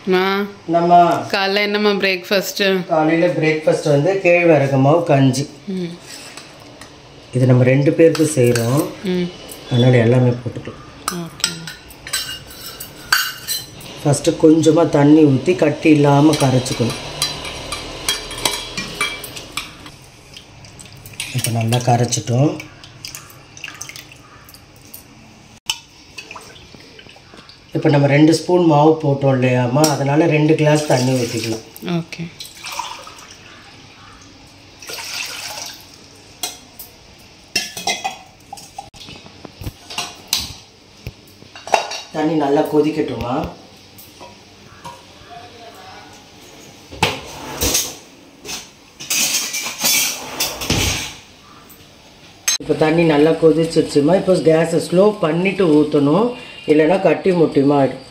மா நம்ம காலைல என்னம்மா பிரேக்ஃபாஸ்ட்டு காலையில் பிரேக்ஃபாஸ்ட் வந்து கேழ்வரகு மாவு கஞ்சி ம் இது நம்ம ரெண்டு பேருக்கு செய்கிறோம் ம் அதனால் எல்லாமே போட்டுக்கலாம் ஓகே ஃபஸ்ட்டு கொஞ்சமாக தண்ணி ஊற்றி கட்டி இல்லாமல் கரைச்சிக்கணும் இப்போ நல்லா கரைச்சிட்டோம் இப்போ நம்ம ரெண்டு ஸ்பூன் மாவு போட்டோம் இல்லையாம்மா அதனால் ரெண்டு கிளாஸ் தண்ணி ஊற்றிக்கலாம் ஓகே தண்ணி நல்லா கொதிக்கட்டுமா இப்போ தண்ணி நல்லா கொதிச்சிருச்சுமா இப்போ கேஸை ஸ்லோ பண்ணிட்டு ஊற்றணும் இல்லைன்னா கட்டி முட்டிமா ஆயிடும்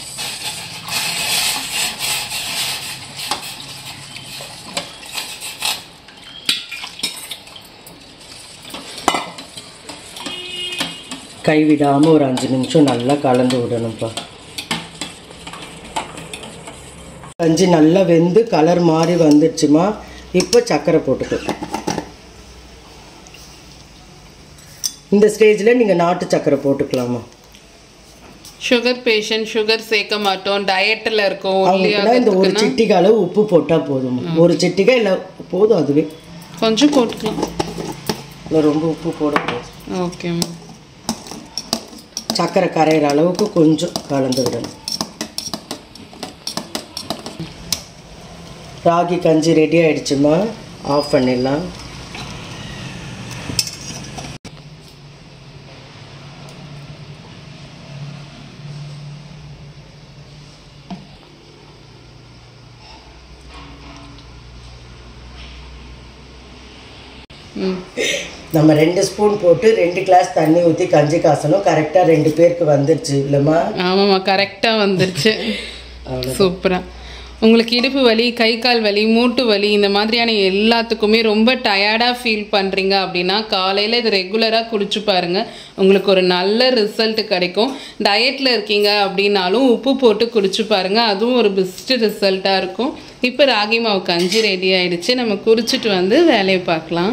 கைவிடாமல் ஒரு அஞ்சு நிமிஷம் நல்லா கலந்து விடணும்ப்பா கஞ்சி நல்லா வெந்து கலர் மாறி வந்துடுச்சுமா இப்போ சர்க்கரை போட்டுக்கலாம் இந்த ஸ்டேஜில் நீங்கள் நாட்டு சர்க்கரை போட்டுக்கலாமா சுகர் பேஷண்ட் சுகர் சேர்க்க மாட்டோம் டயட்டில் இருக்கோம் அவங்களுக்குலாம் இந்த ஒரு ஒல்லியாக சிட்டிகை அளவு உப்பு போட்டால் போதும் ஒரு சிட்டிகை இல்லை போதும் அதுவே கொஞ்சம் போட்டுக்கலாம் இல்லை ரொம்ப உப்பு போட போதும் ஓகேம்மா சர்க்கரை கரையிற அளவுக்கு கொஞ்சம் கலந்து விடணும் ராகி கஞ்சி ரெடி ஆயிடுச்சுமா ஆஃப் பண்ணிடலாம் ம் நம்ம ரெண்டு ஸ்பூன் போட்டு ரெண்டு கிளாஸ் தண்ணி ஊற்றி கஞ்சி காசணும் கரெக்டாக ரெண்டு பேருக்கு வந்துருச்சு இல்லைம்மா ஆமாம்மா கரெக்டாக வந்துருச்சு சூப்பராக உங்களுக்கு இடுப்பு வலி கை கால் வலி மூட்டு வலி இந்த மாதிரியான எல்லாத்துக்குமே ரொம்ப டயர்டாக ஃபீல் பண்ணுறீங்க அப்படின்னா காலையில் இது ரெகுலராக குடிச்சு பாருங்க உங்களுக்கு ஒரு நல்ல ரிசல்ட் கிடைக்கும் டயட்டில் இருக்கீங்க அப்படின்னாலும் உப்பு போட்டு குடிச்சு பாருங்க அதுவும் ஒரு பெஸ்ட் ரிசல்ட்டாக இருக்கும் இப்போ ராகி மாவு கஞ்சி ரெடி ஆயிடுச்சு நம்ம குடிச்சிட்டு வந்து வேலையை பார்க்கலாம்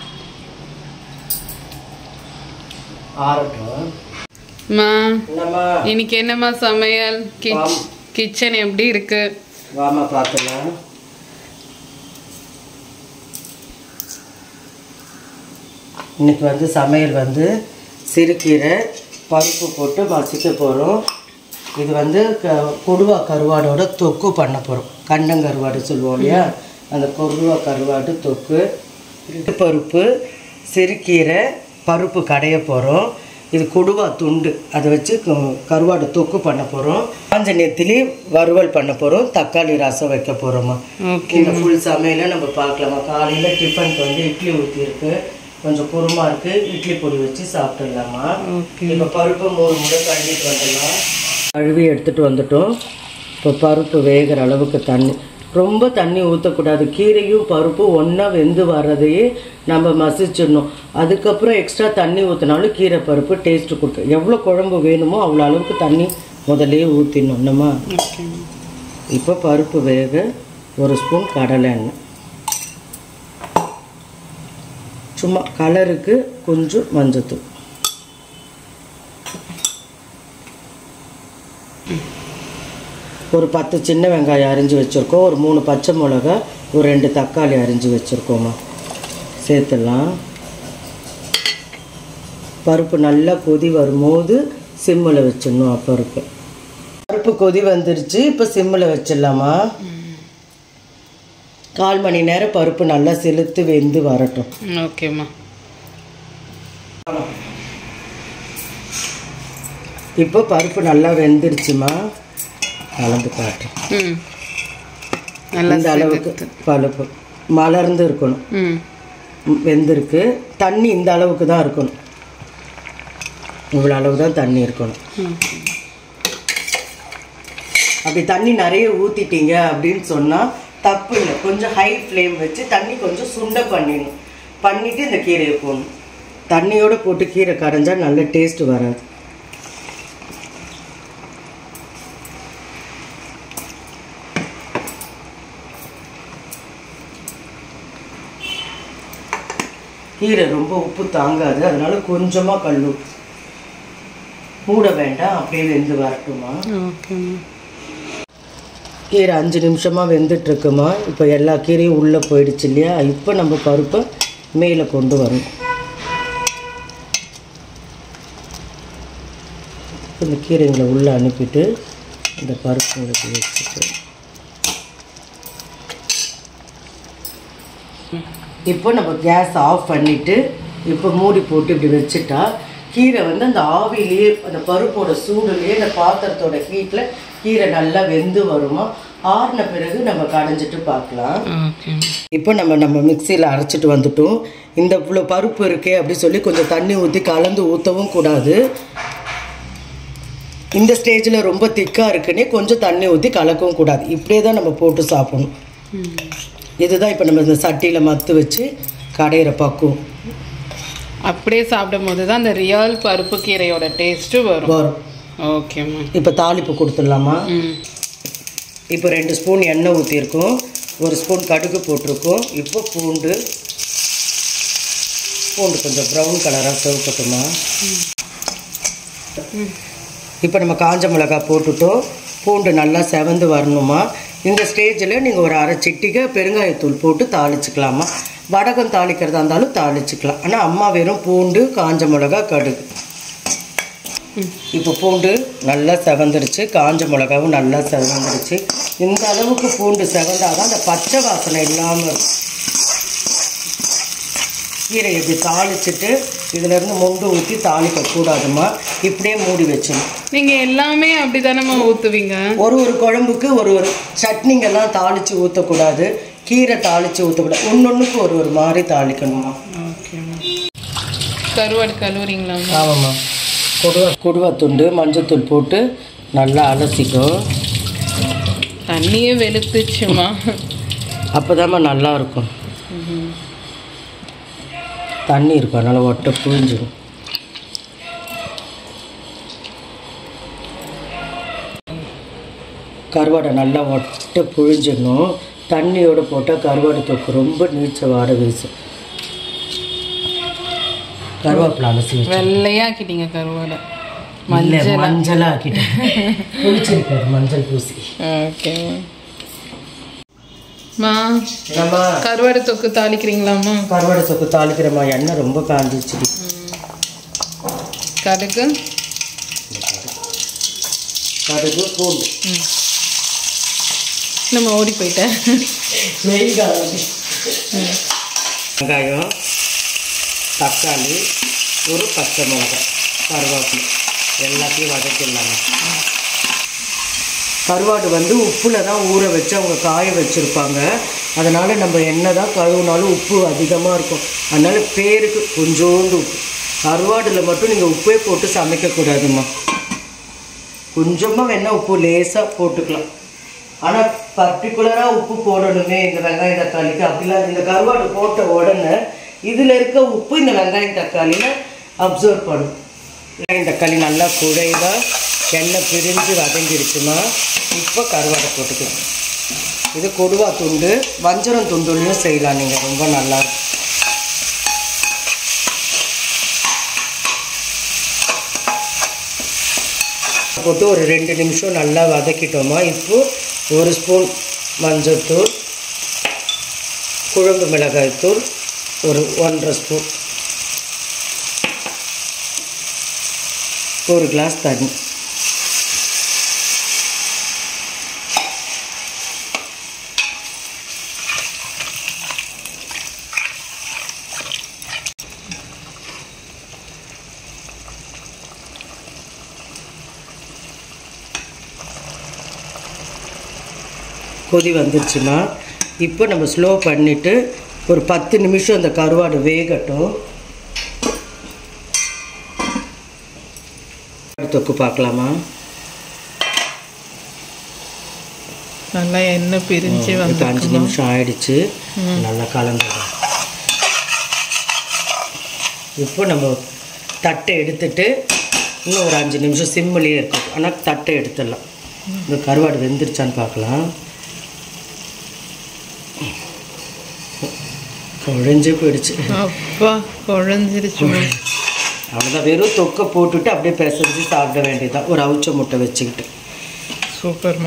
ஆறட்டும் மா என்னம்மா இன்னைக்கு என்னம்மா சமையல் கிச் வாம். கிச்சன் எப்படி இருக்கு வாமா பார்க்கலாம் இன்னைக்கு வந்து சமையல் வந்து சிறுகீரை பருப்பு போட்டு மசிக்க போகிறோம் இது வந்து க கொடுவா கருவாடோட தொக்கு பண்ண போகிறோம் கண்டங்கருவாடு சொல்லுவோம் இல்லையா அந்த கொடுவா கருவாடு தொக்கு பருப்பு சிறுகீரை பருப்பு கடைய போகிறோம் இது கொடுவா துண்டு அதை வச்சு கு- கருவாடு தொக்கு பண்ண போகிறோம் காஞ்ச நெத்திலி வறுவல் பண்ண போகிறோம் தக்காளி ரசம் வைக்க போகிறோமா ஓகே இந்த ஃபுல் சமையலை நம்ம பார்க்கலாமா காலையில் டிஃபனுக்கு வந்து இட்லி ஊற்றிருக்கு கொஞ்சம் குருமா இருக்கு இட்லி பொடி வச்சு சாப்பிட்டுடலாமா ஓகே இப்போ பருப்பு மூணு முறை கழுவிட்டு வந்துடலாம் கழுவி எடுத்துட்டு வந்துட்டோம் இப்போ பருப்பு வேகிற அளவுக்கு தண்ணி ரொம்ப தண்ணி ஊற்றக்கூடாது கீரையும் பருப்பும் ஒன்றா வெந்து வர்றதையே நம்ம மசிச்சிடணும் அதுக்கப்புறம் எக்ஸ்ட்ரா தண்ணி ஊற்றினாலும் கீரை பருப்பு டேஸ்ட்டு கொடுக்கும் எவ்வளோ குழம்பு வேணுமோ அவ்வளோ அளவுக்கு தண்ணி முதல்லயே ஊற்றிடணும் என்னம்மா ஓகே இப்போ பருப்பு வேக ஒரு ஸ்பூன் கடலை எண்ணெய் சும்மா கலருக்கு கொஞ்சம் மஞ்சத்தூள் ஒரு பத்து சின்ன வெங்காயம் அரிஞ்சு வச்சுருக்கோம் ஒரு மூணு பச்சை மிளகா ஒரு ரெண்டு தக்காளி அரிஞ்சு வச்சுருக்கோம்மா சேர்த்துடலாம் பருப்பு நல்லா கொதி வரும்போது சிம்மில் வச்சிடணும் பருப்பு பருப்பு கொதி வந்துருச்சு இப்போ சிம்மில் வச்சிடலாமா கால் மணி நேரம் பருப்பு நல்லா செலுத்து வெந்து வரட்டும் ஓகேம்மா இப்போ பருப்பு நல்லா வெந்துருச்சுமா கலந்து காட்டுறேன் ம் நல்லா இந்த அளவுக்கு பருப்பு மலர்ந்து இருக்கணும் ம் ம், வெந்திருக்கு தண்ணி இந்த அளவுக்கு தான் இருக்கணும் இவ்வளோ அளவு தான் தண்ணி இருக்கணும் ஓகே அப்படி தண்ணி நிறைய ஊற்றிட்டீங்க அப்படின்னு சொன்னால் தப்பு இல்லை கொஞ்சம் ஹை ஃப்ளேம் வச்சு தண்ணி கொஞ்சம் சுண்ட பண்ணிடணும் பண்ணிவிட்டு இந்த கீரையை போடணும் தண்ணியோட போட்டு கீரை கரைஞ்சா நல்ல டேஸ்ட் வராது கீரை ரொம்ப உப்பு தாங்காது அதனால கொஞ்சமாக கல் உப்பு மூட வேண்டாம் அப்படியே வெந்து வரட்டுமா ஓகேம்மா கீரை அஞ்சு நிமிஷமாக வெந்துட்டுருக்குமா இப்போ எல்லா கீரையும் உள்ளே போயிடுச்சு இல்லையா இப்போ நம்ம பருப்பை மேலே கொண்டு வரணும் இப்ப இந்த கீரைங்களை உள்ளே அனுப்பிட்டு இந்த பருப்புங்களுக்கு வச்சுட்டு இப்போ நம்ம கேஸ் ஆஃப் பண்ணிவிட்டு இப்போ மூடி போட்டு இப்படி வச்சுட்டா கீரை வந்து அந்த ஆவிலேயே அந்த பருப்போட சூடுலேயே அந்த பாத்திரத்தோட ஹீட்டில் கீரை நல்லா வெந்து வருமா ஆறின பிறகு நம்ம கடைஞ்சிட்டு பார்க்கலாம் ஓகேம்மா இப்போ நம்ம நம்ம மிக்சியில் அரைச்சிட்டு வந்துட்டோம் இந்த இவ்வளோ பருப்பு இருக்கே அப்படி சொல்லி கொஞ்சம் தண்ணி ஊற்றி கலந்து ஊற்றவும் கூடாது இந்த ஸ்டேஜில் ரொம்ப திக்காக இருக்குன்னே கொஞ்சம் தண்ணி ஊற்றி கலக்கவும் கூடாது இப்படியே தான் நம்ம போட்டு சாப்பிடணும் இதுதான் இப்போ நம்ம இந்த சட்டியில் மத்து வச்சு கடையிற பக்குவம் அப்படியே சாப்பிடும் போது தான் அந்த ரியல் பருப்பு கீரையோட டேஸ்ட்டு வரும் வரும் ஓகேம்மா இப்போ தாளிப்பு கொடுத்துடலாமா ம் இப்போ ரெண்டு ஸ்பூன் எண்ணெய் ஊற்றிருக்கோம் ஒரு ஸ்பூன் கடுகு போட்டிருக்கோம் இப்போ பூண்டு பூண்டு கொஞ்சம் ப்ரௌன் கலராக செவக்கட்டுமா இப்போ நம்ம காஞ்ச மிளகாய் போட்டுட்டோம் பூண்டு நல்லா செவந்து வரணுமா இந்த ஸ்டேஜில் நீங்கள் ஒரு அரை சிட்டிகை பெருங்காயத்தூள் போட்டு தாளிச்சுக்கலாமா வடகம் தாளிக்கிறதா இருந்தாலும் தாளிச்சுக்கலாம் ஆனால் அம்மா வெறும் பூண்டு காஞ்ச மிளகா கடுகு இப்போ பூண்டு நல்லா செவந்துருச்சு காஞ்ச மிளகாவும் நல்லா செவந்துருச்சு இந்த அளவுக்கு பூண்டு செவந்தாதான் அந்த பச்சை வாசனை இல்லாமல் இருக்கும் கீரை இப்படி தாளிச்சிட்டு இதுலேருந்து முண்டு ஊற்றி தாளிக்க கூடாதுமா இப்படியே மூடி வச்சிடணும் நீங்கள் எல்லாமே அப்படி தானேம்மா ஊற்றுவீங்க ஒரு ஒரு குழம்புக்கு ஒரு ஒரு சட்னிங்கெல்லாம் தாளித்து ஊற்றக்கூடாது கீரை தாளித்து ஊற்றக்கூடாது ஒன்று ஒரு ஒரு மாதிரி தாளிக்கணுமா ஓகேம்மா கருவாடு கழுவுறீங்களா ஆமாம்மா கொடுவா கொடுவா துண்டு மஞ்சத்தூள் போட்டு நல்லா அலசிக்கும் தண்ணியே வெளுத்துச்சுமா அப்போதாம்மா நல்லா இருக்கும் தண்ணி இருக்கும் அதனால் ஒட்டை புழிஞ்சிடும் கருவாடை நல்லா ஒட்டை புழிஞ்சிடணும் தண்ணியோடு போட்டால் கருவாடு தொக்கு ரொம்ப நீச்ச வாட வீசும் கருவேப்பிலை அலசி வச்சு வெள்ளையாக்கிட்டீங்க கருவாடை இல்லை மஞ்சளாக ஆக்கிட்டேன் புளிச்சிருக்காது மஞ்சள் பூசி ஓகேம்மா மா நம்ம கருவாடு தொக்கு தாளிக்கிறீங்களாம்மா கருவாடை தொக்கு தாளிக்கிறமா எண்ணெய் ரொம்ப காஞ்சிச்சுடி கடுகு கடுகு பூண்டு நம்ம ஓடி போயிட்டேன் வெங்காயம் தக்காளி ஒரு பச்சை மிளகாய் கருவேப்பிலை எல்லாத்தையும் வதக்கிடலாங்க கருவாடு வந்து உப்பில் தான் ஊற வச்சு அவங்க காய வச்சுருப்பாங்க அதனால் நம்ம என்ன தான் கழுவுனாலும் உப்பு அதிகமாக இருக்கும் அதனால் பேருக்கு கொஞ்சோண்டு உப்பு கருவாடில் மட்டும் நீங்கள் உப்பே போட்டு சமைக்கக்கூடாதும்மா கொஞ்சமாக வேணால் உப்பு லேசாக போட்டுக்கலாம் ஆனால் பர்டிகுலராக உப்பு போடணுமே இந்த வெங்காயம் தக்காளிக்கு அப்படிலாம் இந்த கருவாடு போட்ட உடனே இதில் இருக்க உப்பு இந்த வெங்காயம் தக்காளியில் அப்சர்வ் பண்ணும் வெங்காயம் தக்காளி நல்லா குழைவா எண்ணெய் பிரிஞ்சு வதங்கிடுச்சுன்னா இப்போ கருவாடை போட்டுக்கலாம் இது கொடுவா துண்டு வஞ்சரம் துண்டுலையும் செய்யலாம் நீங்கள் ரொம்ப நல்லா இருக்கும் போட்டு ஒரு ரெண்டு நிமிஷம் நல்லா வதக்கிட்டோமா இப்போ ஒரு ஸ்பூன் மஞ்சள்தூள் குழம்பு மிளகாய்த்தூள் ஒரு ஒன்றரை ஸ்பூன் ஒரு கிளாஸ் தண்ணி கொதி வந்துருச்சுன்னா இப்போ நம்ம ஸ்லோ பண்ணிவிட்டு ஒரு பத்து நிமிஷம் அந்த கருவாடு வேகட்டும் தொக்கு பார்க்கலாமா நல்லா எண்ணெய் பிரிஞ்சு இப்போ அஞ்சு நிமிஷம் ஆயிடுச்சு நல்லா கலந்துடும் இப்போ நம்ம தட்டை எடுத்துட்டு இன்னும் ஒரு அஞ்சு நிமிஷம் சிம்மிலேயே இருக்கும் ஆனால் தட்டை எடுத்துடலாம் இந்த கருவாடு வெந்துருச்சான்னு பார்க்கலாம் குழஞ்சு போயிடுச்சு அப்பா குழஞ்சிருச்சுமா அவ்வளோதான் வெறும் தொக்கை போட்டுட்டு அப்படியே பிசைஞ்சு சாப்பிட வேண்டியதுதான் ஒரு அவுச்ச முட்டை வச்சுக்கிட்டு சூப்பர்மா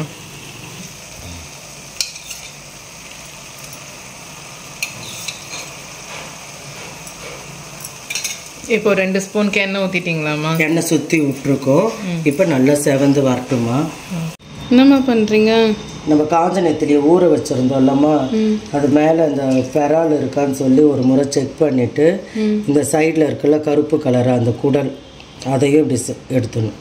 இப்போ ரெண்டு ஸ்பூனுக்கு எண்ணெய் ஊற்றிட்டிங்களாம்மா எண்ணெய் சுற்றி விட்டுருக்கோம் இப்போ நல்லா செவந்து வரட்டுமா என்னம்மா பண்ணுறீங்க நம்ம காஞ்ச நெத்திலியை ஊற வச்சுருந்தோம்லம்மா அது மேலே அந்த பெரால் இருக்கான்னு சொல்லி ஒரு முறை செக் பண்ணிவிட்டு இந்த சைடில் இருக்குல்ல கருப்பு கலர் அந்த குடல் அதையும் இப்படி செ- எடுத்துடணும்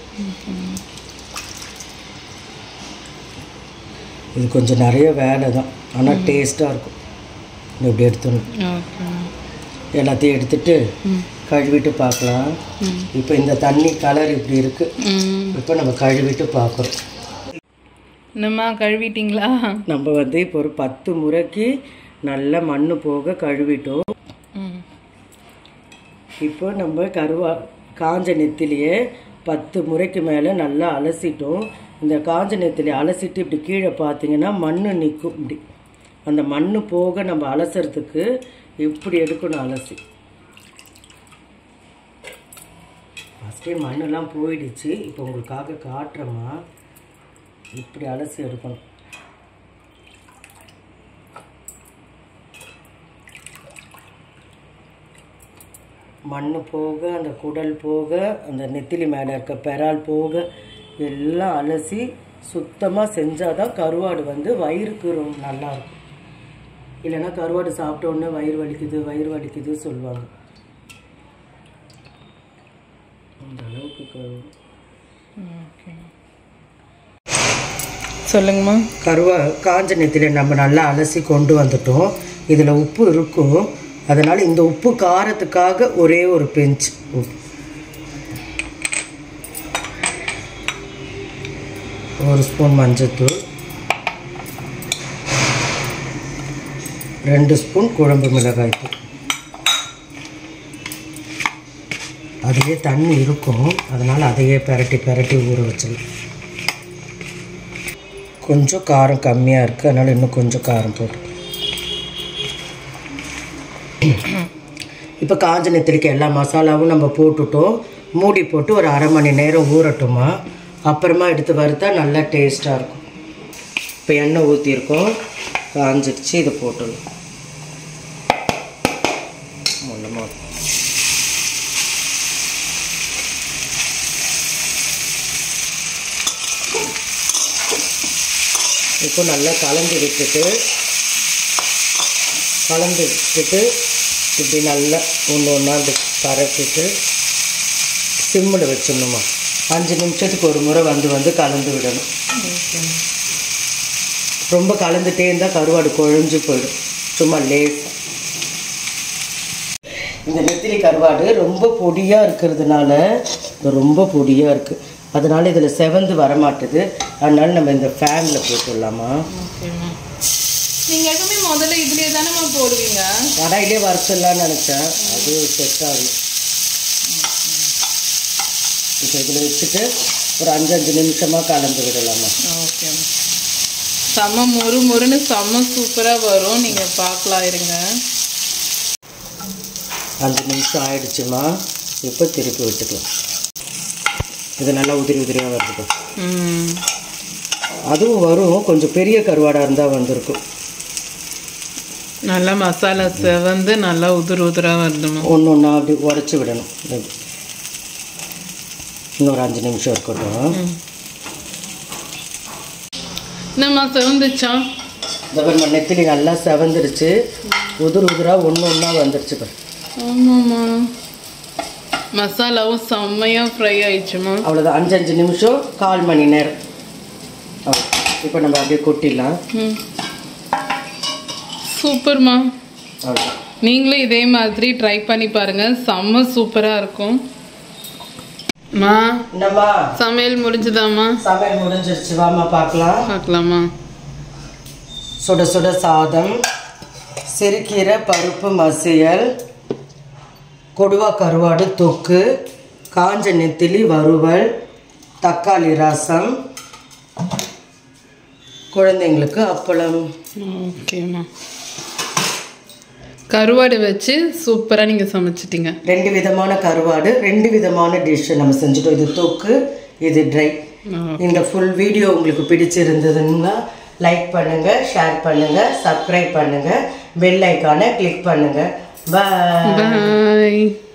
இது கொஞ்சம் நிறைய வேலை தான் ஆனால் டேஸ்ட்டாக இருக்கும் இப்படி எடுத்துடணும் ஓகே எல்லாத்தையும் எடுத்துட்டு கழுவிட்டு பார்க்கலாம் இப்போ இந்த தண்ணி கலர் இப்படி இருக்கு ம் இப்போ நம்ம கழுவிட்டு பார்க்குறோம் என்னம்மா கழுவிட்டீங்களா நம்ம வந்து இப்போ ஒரு பத்து முறைக்கு நல்லா மண் போக கழுவிட்டோம் ம் இப்போ நம்ம கருவா காஞ்ச நெத்திலியே பத்து முறைக்கு மேலே நல்லா அலசிட்டோம் இந்த காஞ்ச நெத்திலி அலசிட்டு இப்படி கீழே பார்த்தீங்கன்னா மண் நிற்கும் இப்படி அந்த மண் போக நம்ம அலசுறதுக்கு இப்படி எடுக்கணும் அலசி ஃபஸ்ட்டே மண்ணெல்லாம் போயிடுச்சு இப்போ உங்களுக்காக காட்டுறேம்மா இப்படி அலசி எடுக்கணும் மண் போக அந்த குடல் போக அந்த நெத்திலி மேலே இருக்க பெறால் போக எல்லாம் அலசி சுத்தமாக செஞ்சால் தான் கருவாடு வந்து வயிறுக்கு ரொம்ப நல்லா இருக்கும் இல்லைன்னா கருவாடு சாப்பிட்ட உடனே வயிறு வலிக்குது வயிறு வலிக்குது சொல்லுவாங்க அந்த அளவுக்கு கரு சொல்லுங்கம்மா கருவா காஞ்ச நெத்தில நம்ம நல்லா அலசி கொண்டு வந்துட்டோம் இதில் உப்பு இருக்கும் அதனால் இந்த உப்பு காரத்துக்காக ஒரே ஒரு பெஞ்ச் உப்பு ஒரு ஸ்பூன் மஞ்சத்தூள் ரெண்டு ஸ்பூன் குழம்பு மிளகாய்த்தூள் அதுலேயே தண்ணி இருக்கும் அதனால் அதையே பெரட்டி பெரட்டி ஊற வச்சிடலாம் கொஞ்சம் காரம் கம்மியாக இருக்குது அதனால் இன்னும் கொஞ்சம் காரம் போட்டு இப்போ காஞ்ச நெத்திலிக்கு எல்லா மசாலாவும் நம்ம போட்டுட்டோம் மூடி போட்டு ஒரு அரை மணி நேரம் ஊறட்டுமா அப்புறமா எடுத்து வறுத்தா நல்லா டேஸ்ட்டாக இருக்கும் இப்போ எண்ணெய் ஊற்றிருக்கோம் காஞ்சிடுச்சு இதை போட்டுடலாம் மொல்லமாக இப்போ நல்லா கலந்து விட்டுட்டு கலந்து விட்டுட்டு இப்படி நல்லா ஒன்று ஒன்றா இப்படி பரப்பிட்டு சிம்மில் வச்சிடணுமா அஞ்சு நிமிஷத்துக்கு ஒரு முறை வந்து வந்து கலந்து விடணும் ரொம்ப கலந்துட்டே இருந்தால் கருவாடு குழஞ்சு போயிடும் சும்மா லேசாக இந்த நெத்திலி கருவாடு ரொம்ப பொடியாக இருக்கிறதுனால இது ரொம்ப பொடியாக இருக்குது அதனால இதில் செவந்து வரமாட்டுது அதனால நம்ம இந்த ஃபேனில் போட்டுடலாமா ஓகேம்மா நீங்கள் எப்பவுமே முதல்ல இதுலேயே தானேம்மா போடுவீங்க கடாயிலே வறுத்துடலாம்னு நினச்சேன் அது செட் ஆகல இப்போ இதில் வச்சுட்டு ஒரு அஞ்சு அஞ்சு நிமிஷமாக கலந்து விடலாமா ஓகேம்மா செம்ம மொறு மொறுன்னு செம்ம சூப்பராக வரும் நீங்கள் பார்க்கலாம் இருங்க அஞ்சு நிமிஷம் ஆயிடுச்சுமா இப்போ திருப்பி விட்டுக்கலாம் இது நல்லா உதிரி உதிரியாக வருது ம் அதுவும் வரும் கொஞ்சம் பெரிய கருவாடாக இருந்தால் வந்திருக்கும் நல்லா மசாலா செவந்து நல்லா உதிர் உதிராக வருதுமா ஒன்று ஒன்றா அப்படி உடச்சி விடணும் இப்படி. இன்னொரு அஞ்சு நிமிஷம் இருக்கட்டும் என்னம்மா செவந்துச்சா இந்த பாருங்க நெத்திலி நல்லா செவந்துருச்சு உதிர் உதிராக ஒன்று ஒன்றா வந்துருச்சு பாரு ஆமாம்மா மசாலாவும் செம்மையாக ஃப்ரை ஆயிடுச்சுமா அவ்வளோதான் அஞ்சு அஞ்சு நிமிஷம் கால் மணி நேரம் அவ்வளோ இப்போ நம்ம அப்படியே கொட்டிடலாம் ம் சூப்பர்மா அவ்வளோதான் நீங்களும் இதே மாதிரி ட்ரை பண்ணி பாருங்க செம்ம சூப்பராக இருக்கும் மா என்னம்மா சமையல் முடிஞ்சுதாம்மா சமையல் முடிஞ்சிருச்சு வாமா பார்க்கலாம் பார்க்கலாமா சுட சுட சாதம் சிறுகீரை பருப்பு மசியல் கொடுவா கருவாடு தொக்கு காஞ்ச நெத்திலி வறுவல் தக்காளி ரசம் குழந்தைங்களுக்கு அப்பளம் ஓகேம்மா கருவாடு வச்சு சூப்பரா நீங்க சமைச்சிட்டீங்க ரெண்டு விதமான கருவாடு ரெண்டு விதமான டிஷ் நம்ம செஞ்சுட்டோம் இது தொக்கு இது ட்ரை இந்த ஃபுல் வீடியோ உங்களுக்கு பிடிச்சிருந்ததுன்னா லைக் பண்ணுங்க ஷேர் பண்ணுங்க சப்ஸ்கிரைப் பண்ணுங்க பெல் ஐக்கானை கிளிக் பண்ணுங்க பாய் பாய்